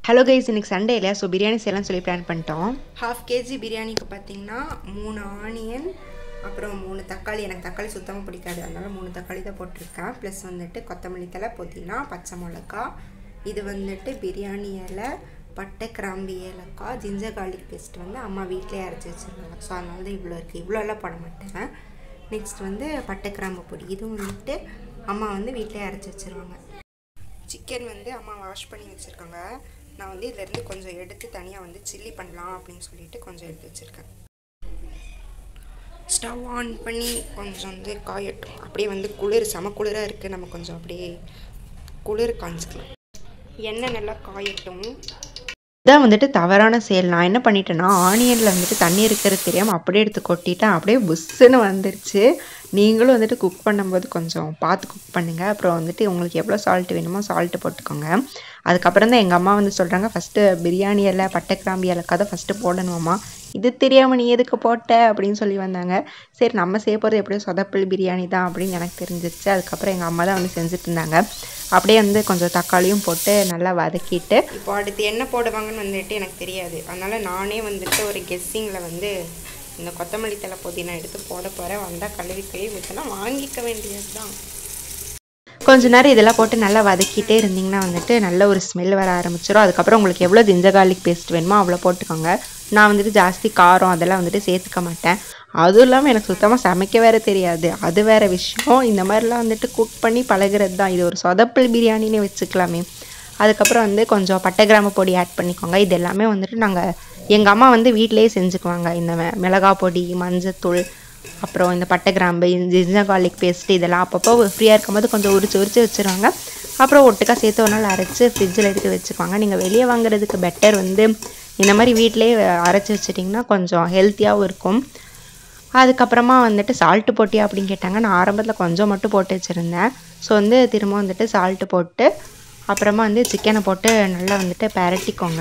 hello guys இன்னைக்கு Sunday இல்லையா so biryani செய்யலாம்னு சொல்லி பிளான் பண்ணிட்டோம் ஹாஃப் கேஜி பிரியாணிக்கு பார்த்தீங்கன்னா மூணு ஆனியன் அப்புறம் மூணு தக்காளி எனக்கு தக்காளி சுத்தமாக பிடிக்காது அதனால மூணு தக்காளி தான் போட்டிருக்கேன் ப்ளஸ் வந்துட்டு கொத்தமல்லி தலை புதினா பச்சை மிளகா இது வந்துட்டு பிரியாணி இலை பட்டை கிராம்பு ஏலக்காய் ஜிஞ்சர் கார்லிக் பேஸ்ட் வந்து அம்மா வீட்டிலே அரைச்சி வச்சுருந்தாங்க ஸோ அதனால தான் இவ்வளோ இருக்குது இவ்வளோலாம் போட மாட்டேன் நெக்ஸ்ட் வந்து பட்டை கிராம்பு பொடி இதுவும் வந்துட்டு அம்மா வந்து வீட்டிலே அரைச்சி வச்சுருவாங்க சிக்கன் வந்து அம்மா வாஷ் பண்ணி வச்சுருக்காங்க நான் வந்து இதிலேருந்து கொஞ்சம் எடுத்து தனியாக வந்து சில்லி பண்ணலாம் அப்படின்னு சொல்லிட்டு கொஞ்சம் எடுத்து வச்சுருக்கேன் ஸ்டவ் ஆன் பண்ணி கொஞ்சம் வந்து காயட்டும் அப்படியே வந்து குளிர் செம குளிராக இருக்குது நம்ம கொஞ்சம் அப்படியே குளிர் காஞ்சிக்கலாம் எண்ணெய் நல்லா காயட்டும் இதான் வந்துட்டு தவறான செயல் நான் என்ன பண்ணிட்டேன்னா ஆனியனில் வந்துட்டு தண்ணி இருக்கிறது தெரியாமல் அப்படியே எடுத்து கொட்டிட்டேன் அப்படியே புஷ்ஷுன்னு வந்துருச்சு நீங்களும் வந்துட்டு குக் பண்ணும்போது கொஞ்சம் பார்த்து குக் பண்ணுங்கள் அப்புறம் வந்துட்டு உங்களுக்கு எவ்வளோ சால்ட் வேணுமோ சால்ட்டு போட்டுக்கோங்க அதுக்கப்புறம் தான் எங்கள் அம்மா வந்து சொல்கிறாங்க ஃபஸ்ட்டு பிரியாணி இலை பட்டை கிராம்பி இலக்காக தான் ஃபஸ்ட்டு போடணுமாம்மா இது தெரியாமல் நீ எதுக்கு போட்ட அப்படின்னு சொல்லி வந்தாங்க சரி நம்ம செய்ய போகிறது எப்படியோ சொதப்பல் பிரியாணி தான் அப்படின்னு எனக்கு தெரிஞ்சிருச்சு அதுக்கப்புறம் எங்கள் அம்மா தான் வந்து செஞ்சுட்டு இருந்தாங்க அப்படியே வந்து கொஞ்சம் தக்காளியும் போட்டு நல்லா வதக்கிட்டு இப்போ அடுத்து என்ன போடுவாங்கன்னு வந்துட்டு எனக்கு தெரியாது அதனால் நானே வந்துட்டு ஒரு கெஸ்ஸிங்கில் வந்து இந்த கொத்தமல்லி தலை புதினா எடுத்து போட போகிறேன் வந்தால் கழுவி கழுவி ஊற்றினா வாங்கிக்க வேண்டியது தான் கொஞ்ச நேரம் இதெல்லாம் போட்டு நல்லா வதக்கிட்டே இருந்தீங்கன்னா வந்துட்டு நல்ல ஒரு ஸ்மெல் வர ஆரம்பிச்சிடும் அதுக்கப்புறம் உங்களுக்கு எவ்வளோ ஜிஞ்சர் கார்லிக் பேஸ்ட் வேணுமோ அவ்வளோ போட்டுக்கோங்க நான் வந்துட்டு ஜாஸ்தி காரம் அதெல்லாம் வந்துட்டு சேர்த்துக்க மாட்டேன் அதுவும் இல்லாமல் எனக்கு சுத்தமாக சமைக்க வேற தெரியாது அது வேற விஷயம் இந்த மாதிரிலாம் வந்துட்டு குக் பண்ணி பழகிறது தான் இது ஒரு சொதப்பல் பிரியாணின்னு வச்சுக்கலாமே அதுக்கப்புறம் வந்து கொஞ்சம் பட்டை கிராம்பு பொடி ஆட் பண்ணிக்கோங்க இது எல்லாமே வந்துட்டு நாங்கள் எங்கள் அம்மா வந்து வீட்டிலேயே செஞ்சுக்குவாங்க இந்த மெ- மிளகாய் பொடி மஞ்சத்தூள் அப்புறம் இந்த பட்டை கிராம்பு ஜிஞ்சர் கார்லிக் பேஸ்ட் இதெல்லாம் அப்பப்போ ஃப்ரீயாக இருக்கும்போது கொஞ்சம் உரிச்சு உரிச்சு வச்சுருவாங்க அப்புறம் ஒட்டுக்கா சேர்த்து ஒரு நாள் அரைச்சி ஃப்ரிட்ஜில் எடுத்து வச்சுக்குவாங்க நீங்கள் வெளியே வாங்குறதுக்கு பெட்டர் வந்து இந்த மாதிரி வீட்டிலேயே அரைச்சி வச்சிட்டிங்கன்னா கொஞ்சம் ஹெல்த்தியாகவும் இருக்கும் அதுக்கப்புறமா வந்துட்டு சால்ட்டு போட்டியா அப்படின்னு கேட்டாங்க நான் ஆரம்பத்தில் கொஞ்சம் மட்டும் போட்டு வச்சுருந்தேன் ஸோ வந்து திரும்ப வந்துட்டு சால்ட்டு போட்டு அப்புறமா வந்து சிக்கனை போட்டு நல்லா வந்துட்டு பெரட்டிக்கோங்க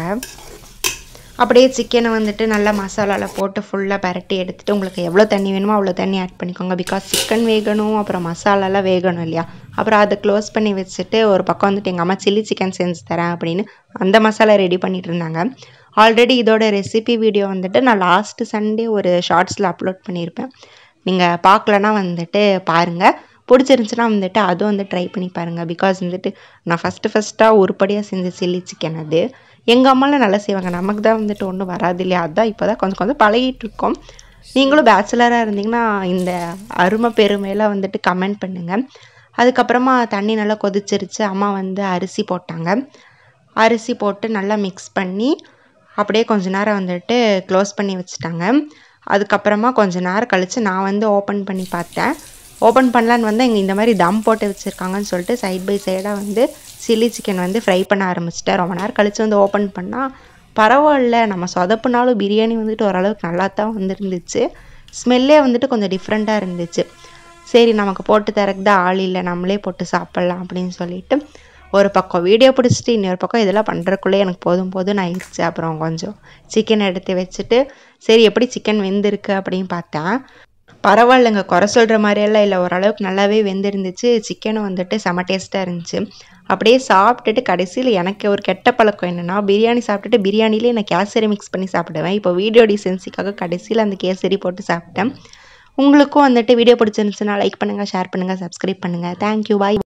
அப்படியே சிக்கனை வந்துட்டு நல்லா மசாலாவில் போட்டு ஃபுல்லாக பெரட்டி எடுத்துட்டு உங்களுக்கு எவ்வளோ தண்ணி வேணுமோ அவ்வளோ தண்ணி ஆட் பண்ணிக்கோங்க பிகாஸ் சிக்கன் வேகணும் அப்புறம் மசாலாலாம் வேகணும் இல்லையா அப்புறம் அதை க்ளோஸ் பண்ணி வச்சுட்டு ஒரு பக்கம் வந்துட்டு எங்கள் அம்மா சில்லி சிக்கன் செஞ்சு தரேன் அப்படின்னு அந்த மசாலா ரெடி பண்ணிட்டு இருந்தாங்க ஆல்ரெடி இதோட ரெசிபி வீடியோ வந்துட்டு நான் லாஸ்ட்டு சண்டே ஒரு ஷார்ட்ஸில் அப்லோட் பண்ணியிருப்பேன் நீங்கள் பார்க்கலனா வந்துட்டு பாருங்கள் பிடிச்சிருந்துச்சுன்னா வந்துட்டு அதுவும் வந்து ட்ரை பண்ணி பாருங்கள் பிகாஸ் வந்துட்டு நான் ஃபஸ்ட்டு ஃபஸ்ட்டாக உருப்படியாக செஞ்ச சில்லி சிக்கன் அது எங்கள் அம்மாலாம் நல்லா செய்வாங்க நமக்கு தான் வந்துட்டு ஒன்றும் வராது இல்லையா அதான் இப்போ தான் கொஞ்சம் கொஞ்சம் பழகிட்டு இருக்கோம் நீங்களும் பேச்சுலராக இருந்தீங்கன்னா இந்த அருமை பெருமையெல்லாம் வந்துட்டு கமெண்ட் பண்ணுங்கள் அதுக்கப்புறமா தண்ணி நல்லா கொதிச்சிருச்சு அம்மா வந்து அரிசி போட்டாங்க அரிசி போட்டு நல்லா மிக்ஸ் பண்ணி அப்படியே கொஞ்ச நேரம் வந்துட்டு க்ளோஸ் பண்ணி வச்சுட்டாங்க அதுக்கப்புறமா கொஞ்ச நேரம் கழித்து நான் வந்து ஓப்பன் பண்ணி பார்த்தேன் ஓப்பன் பண்ணலான்னு வந்து இங்கே இந்த மாதிரி தம் போட்டு வச்சுருக்காங்கன்னு சொல்லிட்டு சைட் பை சைடாக வந்து சில்லி சிக்கன் வந்து ஃப்ரை பண்ண ஆரம்பிச்சிட்டேன் ரொம்ப நேரம் கழித்து வந்து ஓப்பன் பண்ணால் பரவாயில்ல நம்ம சொதப்புனாலும் பிரியாணி வந்துட்டு ஓரளவுக்கு நல்லா தான் வந்துருந்துச்சு ஸ்மெல்லே வந்துட்டு கொஞ்சம் டிஃப்ரெண்ட்டாக இருந்துச்சு சரி நமக்கு போட்டு தரக்கு தான் ஆள் இல்லை நம்மளே போட்டு சாப்பிட்லாம் அப்படின்னு சொல்லிட்டு ஒரு பக்கம் வீடியோ பிடிச்சிட்டு இன்னொரு பக்கம் இதெல்லாம் பண்ணுறக்குள்ளே எனக்கு போதும் போதும் ஆயிடுச்சு அப்புறம் கொஞ்சம் சிக்கன் எடுத்து வச்சுட்டு சரி எப்படி சிக்கன் வெந்திருக்கு அப்படின்னு பார்த்தேன் பரவாயில்லைங்க குறை சொல்கிற மாதிரியெல்லாம் இல்லை ஓரளவுக்கு நல்லாவே வெந்திருந்துச்சு சிக்கனும் வந்துட்டு செம டேஸ்ட்டாக இருந்துச்சு அப்படியே சாப்பிட்டுட்டு கடைசியில் எனக்கு ஒரு கெட்ட பழக்கம் என்னென்னா பிரியாணி சாப்பிட்டுட்டு பிரியாணிலே நான் கேசரி மிக்ஸ் பண்ணி சாப்பிடுவேன் இப்போ வீடியோ டிசென்சிக்காக கடைசியில் அந்த கேசரி போட்டு சாப்பிட்டேன் உங்களுக்கும் வந்துட்டு வீடியோ பிடிச்சிருந்துச்சுன்னா லைக் பண்ணுங்கள் ஷேர் பண்ணுங்கள் சப்ஸ்கிரைப் பண்ணுங்கள் தேங்க்யூ பாய்